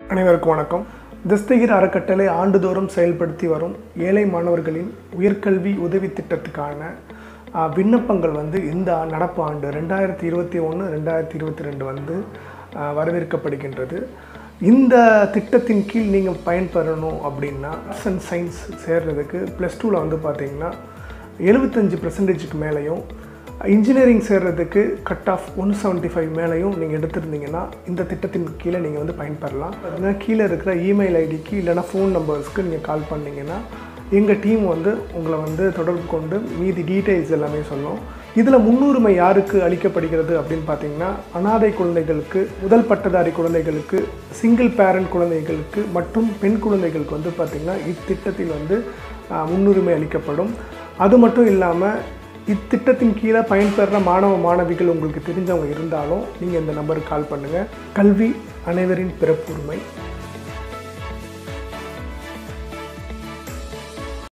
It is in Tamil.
அனைவருக்கும் வணக்கம் தஸ்தகிர் அறக்கட்டளை ஆண்டுதோறும் செயல்படுத்தி வரும் ஏழை மாணவர்களின் உயர்கல்வி உதவி திட்டத்துக்கான ஆ, விண்ணப்பங்கள் வந்து இந்த ஆ- நடப்பு ஆண்டு ரெண்டாயிரத்தி இருபத்தி ஒன்று ரெண்டாயிரத்தி இருபத்தி ரெண்டு வந்து ஆ, வரவேற்கப்படுகின்றது இந்த திட்டத்தின் கீழ் நீங்கள் பயன்பெறணும் அப்படின்னா ஆர்ட்ஸ் அண்ட் சயின்ஸ் சேர்றதுக்கு ப்ளஸ் டூவில் வந்து பார்த்தீங்கன்னா எழுபத்தஞ்சு பர்சன்டேஜுக்கு மேலேயும் இன்ஜினியரிங் சேர்றதுக்கு cut off one seventy five மேலேயும் நீங்கள் எடுத்திருந்தீங்கன்னா இந்த திட்டத்தின் கீழே நீங்கள் வந்து பயன்பெறலாம் பார்த்தீங்கன்னா கீழே இருக்கிற இமெயில் ஐடிக்கு இல்லைனா ஃபோன் நம்பர்ஸ்க்கு நீங்கள் கால் பண்ணீங்கன்னா எங்கள் டீம் வந்து உங்களை வந்து தொடர்பு கொண்டு மீதி டீட்டெயில்ஸ் எல்லாமே சொல்லும் இதில் முன்னுரிமை யாருக்கு அளிக்கப்படுகிறது அப்படின்னு பார்த்தீங்கன்னா அனாதை குழந்தைகளுக்கு முதல் பட்டதாரி குழந்தைகளுக்கு சிங்கிள் பேரண்ட் குழந்தைகளுக்கு மற்றும் பெண் குழந்தைகளுக்கு வந்து பார்த்திங்கன்னா இத்திட்டத்தில் வந்து ஆஹ், முன்னுரிமை அளிக்கப்படும் அது மட்டும் இல்லாமல் இத்திட்டத்தின் கீழே பயன்பெறுற மாணவ மாணவிகள் உங்களுக்கு தெரிஞ்சவங்க இருந்தாலும் நீங்கள் இந்த நம்பருக்கு கால் பண்ணுங்கள் கல்வி அனைவரின் பிறப்புரிமை